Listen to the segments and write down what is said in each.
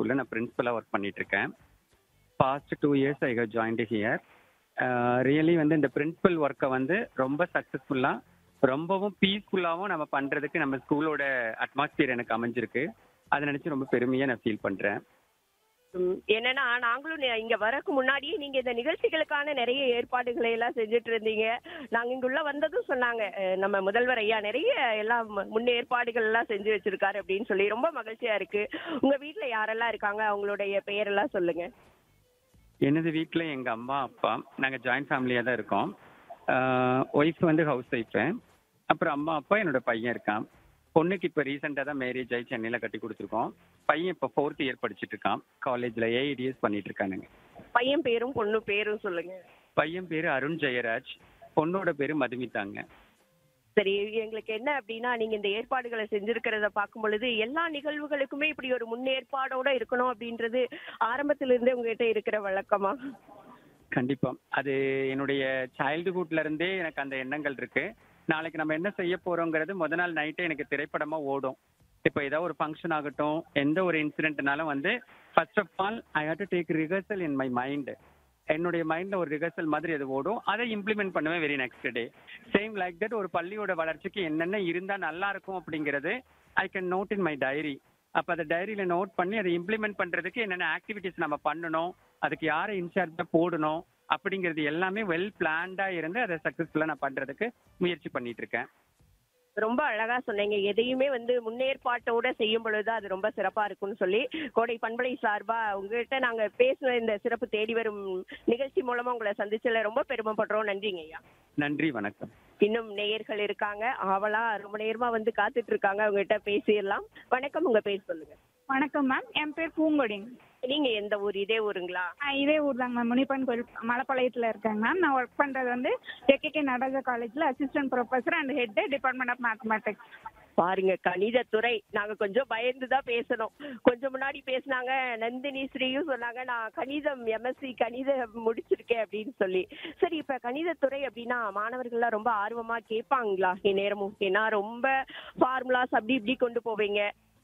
ஸ்கூலில் நான் பிரின்சிபலாக ஒர்க் பண்ணிட்டு இருக்கேன் past two years I have joined here really வந்து இந்த பிரின்சிபல் ஒர்க்கை வந்து ரொம்ப சக்ஸஸ்ஃபுல்லாக ரொம்பவும் பீஸ்ஃபுல்லாகவும் நம்ம பண்ணுறதுக்கு நம்ம ஸ்கூலோட அட்மாஸ்பியர் எனக்கு அமைஞ்சிருக்கு அதை நினச்சி ரொம்ப பெருமையாக நான் ஃபீல் பண்ணுறேன் ம், என்னன்னா நாங்களும் நி- இங்க வரக்கு முன்னாடியே நீங்க இந்த நிகழ்ச்சிகளுக்கான நிறைய ஏற்பாடுகளை எல்லாம் செஞ்சுட்டு இருந்தீங்க நாங்க இங்குள்ள வந்ததும் சொன்னாங்க அஹ், நம்ம முதல்வர் ஐயா நிறைய எல்லாம் மு- முன்னேற்பாடுகள் எல்லாம் செஞ்சு வச்சிருக்காரு அப்படின்னு சொல்லி ரொம்ப மகிழ்ச்சியா இருக்கு உங்க வீட்ல யாரெல்லாம் இருக்காங்க அவங்களுடைய பெயரெல்லாம் சொல்லுங்க எனது வீட்டில் எங்கள் அம்மா அப்பா நாங்கள் ஜாயின்ட் ஃபேமிலியாக தான் இருக்கோம் ஒய்ஃப் வந்து ஹவுஸ் ஒய்ஃபு அப்புறம் அம்மா அப்பா என்னோட பையன் இருக்கான் பொண்ணுக்கு இப்போ ரீசெண்டாக தான் மேரேஜ் ஆகி சென்னையில் கட்டி கொடுத்துருக்கோம் பையன் இப்போ ஃபோர்த் இயர் படிச்சுட்டு இருக்கான் காலேஜில் ஏஐடிஎஸ் பண்ணிட்டு இருக்கானுங்க பையன் பேரும் பொண்ணு பேரும் சொல்லுங்க பையன் பேர் அருண் ஜெயராஜ் பொண்ணோட பேர் மதுமிதாங்க சரி எங்களுக்கு என்ன அப்படின்னா நீங்க இந்த ஏற்பாடுகளை செஞ்சிருக்கிறத பார்க்கும் பொழுது எல்லா நிகழ்வுகளுக்குமே இப்படி ஒரு முன்னேற்பாடோட இருக்கணும் அப்படின்றது ஆரம்பத்துல இருந்தே உங்ககிட்ட இருக்கிற வழக்கமா கண்டிப்பா அது என்னுடைய சைல்டுஹுட்ல இருந்தே எனக்கு அந்த எண்ணங்கள் இருக்கு நாளைக்கு நம்ம என்ன செய்ய போறோங்கிறது முத நாள் நைட்டே எனக்கு திரைப்படமா ஓடும் இப்போ ஏதாவது ஒரு ஃபங்க்ஷன் ஆகட்டும் எந்த ஒரு இன்சிடென்ட்னாலும் வந்து first of all I have to take rehearsal in my mind என்னுடைய மைண்ட்ல ஒரு ரிஹர்சல் மாதிரி அது ஓடும் அதை இம்ப்ளிமெண்ட் பண்ணுவேன் very next day same like that ஒரு பள்ளியோட வளர்ச்சிக்கு என்னென்ன இருந்தா நல்லா இருக்கும் அப்படிங்கிறது I can note in my diary அப்ப அதை டைரியில நோட் பண்ணி அதை இம்ப்ளிமெண்ட் பண்றதுக்கு என்னென்ன ஆக்டிவிட்டிஸ் நம்ம பண்ணணும் அதுக்கு யாரை இன்சார்ஜா போடணும் அப்படிங்கிறது எல்லாமே வெல் பிளான்டா இருந்து அதை சக்சஸ்ஃபுல்லா நான் பண்றதுக்கு முயற்சி பண்ணிட்டு இருக்கேன் ரொம்ப அழகா சொன்னீங்க எதையுமே வந்து முன்னேற்பாட்டோட செய்யும் பொழுது அது ரொம்ப சிறப்பா இருக்கும்னு சொல்லி கோடை பண்பலை சார்பா உங்ககிட்ட நாங்க பேசுன இந்த சிறப்பு தேடி வரும் நிகழ்ச்சி மூலமா உங்களை சந்திச்சதுல ரொம்ப பெருமைப்படுறோம் நன்றிங்க ஐயா நன்றி வணக்கம் இன்னும் நேயர்கள் இருக்காங்க ஆவலா ரொம்ப நேரமா வந்து காத்துட்டு இருக்காங்க உங்ககிட்ட பேசிடலாம் வணக்கம் உங்க பேர் சொல்லுங்க வணக்கம் மேம் என் பேர் பூங்கொடிங்க நீங்க எந்த ஊர் இதே ஊருங்களா ஆ, இதே ஊர் தாங்க மேம் முனிப்பன் கோயில் மலைப்பாளையத்தில் இருக்கேங்க மேம் நான் ஒர்க் பண்ணுறது வந்து ஏகேகே நடராஜா காலேஜில் assistant professor and head department of mathematics பாருங்க கணிதத்துறை நாங்க கொஞ்சம் பயந்து தான் பேசணும் கொஞ்சம் முன்னாடி பேசினாங்க நந்தினி ஸ்ரீயும் சொன்னாங்க நான் கணிதம் எம்எஸ்சி கணிதம் முடிச்சிருக்கேன் அப்படின்னு சொல்லி சரி இப்ப கணிதத்துறை அப்படின்னா மாணவர்கள்லாம் ரொம்ப ஆர்வமா கேட்பாங்களா இந்நேரமும் ஏன்னா ரொம்ப ஃபார்முலாஸ் அப்படி இப்படி கொண்டு போவீங்க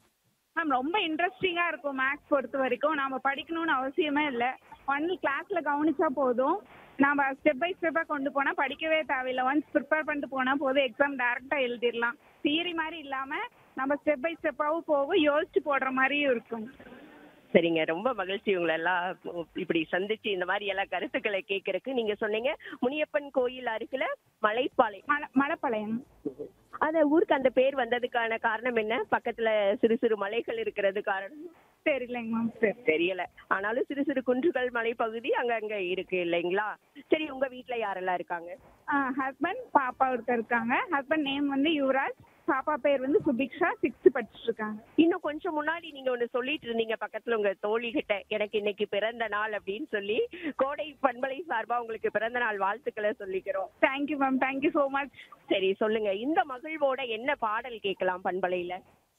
மேம் ரொம்ப இன்ட்ரெஸ்டிங்காக இருக்கும் மேக்ஸ் பொறுத்த வரைக்கும் நாம படிக்கணும்னு அவசியமே இல்லை ஒன்லி கிளாஸில் கவனிச்சா போதும் நாம ஸ்டெப் பை ஸ்டெப்பாக கொண்டு போனால் படிக்கவே தேவையில்லை ஒன்ஸ் ப்ரிப்பேர் பண்ணிட்டு போனால் போதும் எக்ஸாம் டேரெக்டாக எழுதிடலாம் தியரி மாதிரி இல்லாமல் நம்ம ஸ்டெப் பை ஸ்டெப்பாகவும் போகும் யோசிச்சு போடுற மாதிரியும் இருக்கும் சரிங்க ரொம்ப மகிழ்ச்சி உங்களை எல்லாம் இப்படி சந்திச்சு இந்த மாதிரி எல்லாம் கருத்துக்களை கேட்கறதுக்கு நீங்க சொன்னீங்க முனியப்பன் கோயில் அருகில மலைப்பாலை மலை மலைப்பாளையம் அந்த ஊருக்கு அந்த பேர் வந்ததுக்கான காரணம் என்ன பக்கத்துல சிறு சிறு மலைகள் இருக்கிறது காரணம் தெரியலைங்க மேம் சரி தெரியல ஆனாலும் சிறு சிறு குன்றுகள் மலைப்பகுதி அங்க அங்க இருக்கு இல்லைங்களா சரி உங்க வீட்ல யாரெல்லாம் இருக்காங்க ஹஸ்பண்ட் பாப்பா ஒருத்தர் இருக்காங்க ஹஸ்பண்ட் நேம் வந்து யுவராஜ் பாப்பா பேர் வந்து சுபிக்ஷா சிக்ஸ்த் படிச்சுட்டு இருக்காங்க இன்னும் கொஞ்சம் முன்னாடி நீங்க ஒண்ணு சொல்லிட்டு இருந்தீங்க பக்கத்துல உங்க தோழி கிட்ட எனக்கு இன்னைக்கு பிறந்த நாள் அப்படின்னு சொல்லி கோடை பண்பலை சார்பா உங்களுக்கு பிறந்த நாள் வாழ்த்துக்களை சொல்லிக்கிறோம் thank you ma'am thank you so much சரி சொல்லுங்க இந்த மகிழ்வோட என்ன பாடல் கேட்கலாம் பண்பலையில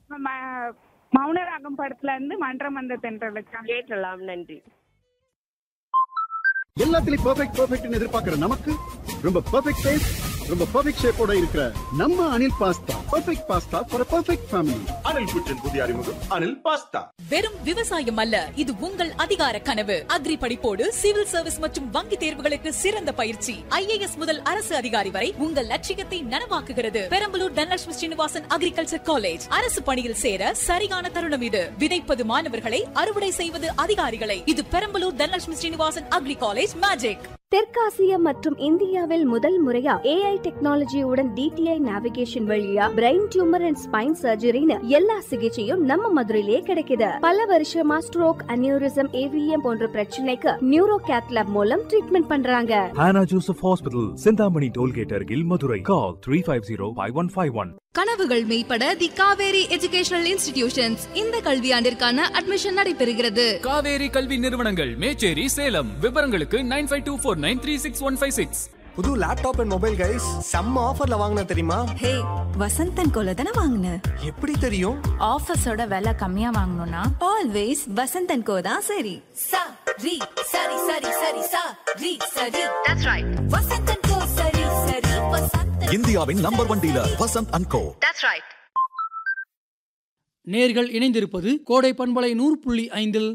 மௌனராகம் படத்துல இருந்து மன்றம் வந்த தென்றலுக்காங்க கேட்டலாம் நன்றி எல்லாத்துலயும் பெர்ஃபெக்ட் பெர்ஃபெக்ட்னு எதிர்பார்க்கிற நமக்கு ரொம்ப பெர்ஃபெக்ட் டேஸ்ட் ரொம்ப பெர்ஃபெக்ட் ஷேப்போட இருக்கிற நம்ம Anil pasta perfect pasta for perfect family Anil குச்சின் புதிய அறிமுகம் அனில் பாஸ்தா வெறும் விவசாயம் அல்ல இது உங்கள் அதிகார கனவு அக்ரி படிப்போடு சிவில் சர்வீஸ் மற்றும் வங்கி தேர்வுகளுக்கு சிறந்த பயிற்சி ஐஏஎஸ் முதல் அரசு அதிகாரி வரை உங்கள் லட்சியத்தை நனவாக்குகிறது பெரம்பலூர் தனலட்சுமி ஸ்ரீனிவாசன் அக்ரிகல்ச்சர் காலேஜ் அரசு பணியில் சேர சரியான தருணம் இது விதைப்பது மாணவர்களை அறுவடை செய்வது அதிகாரிகளை இது Perambalur Dhanalakshmi Srinivasan agri college magic தெற்காசிய மற்றும் இந்தியாவில் முதல் முறையா ஏஐ டெக்னாலஜியுடன் டிடிஐ நேவிகேஷன் வழியா பிரெயின் டியூமர் அண்ட் ஸ்பைன் சர்ஜரின்னு எல்லா சிகிச்சையும் நம்ம மதுரையிலே கிடைக்குது பல வருஷமா ஸ்ட்ரோக் அனியூரிசம் ஏவிஎம் போன்ற பிரச்சனைக்கு நியூரோ கேத்லாப் மூலம் ட்ரீட்மெண்ட் பண்றாங்க Hannah Joseph Hospital, Sindhamani Tollgate Argil, Madurai. Call 350-5151. கனவுகள் மெய்ப்பட தி காவேரி எஜுகேஷனல் இன்ஸ்டிடியூஷன்ஸ் இந்த கல்வியாண்டிற்கான அட்மிஷன் நடைபெறுகிறது காவேரி கல்வி நிறுவனங்கள் மேச்சேரி சேலம் விவரங்களுக்கு nine five two four nine three six one five six புது லேப்டாப் அண்ட் மொபைல் கைஸ் செம்ம ஆஃபர்ல வாங்கின தெரியுமா ஹே வசந்தன் கோல தானே வாங்கின எப்படி தெரியும் ஆஃபர்ஸோட விலை கம்மியா வாங்கணும்னா ஆல்வேஸ் வசந்தன் கோ தான் சரி சா ரி சரி சரி சரி சா ரி சரி தட்ஸ் ரைட் வசந்தன் கோ சரி சரி வசந்தன் இந்தியாவின் number one dealer Vasanth and co that's right நேர்கள் இணைந்திருப்பது கோடை பண்பலை நூறு புள்ளி ஐந்தில்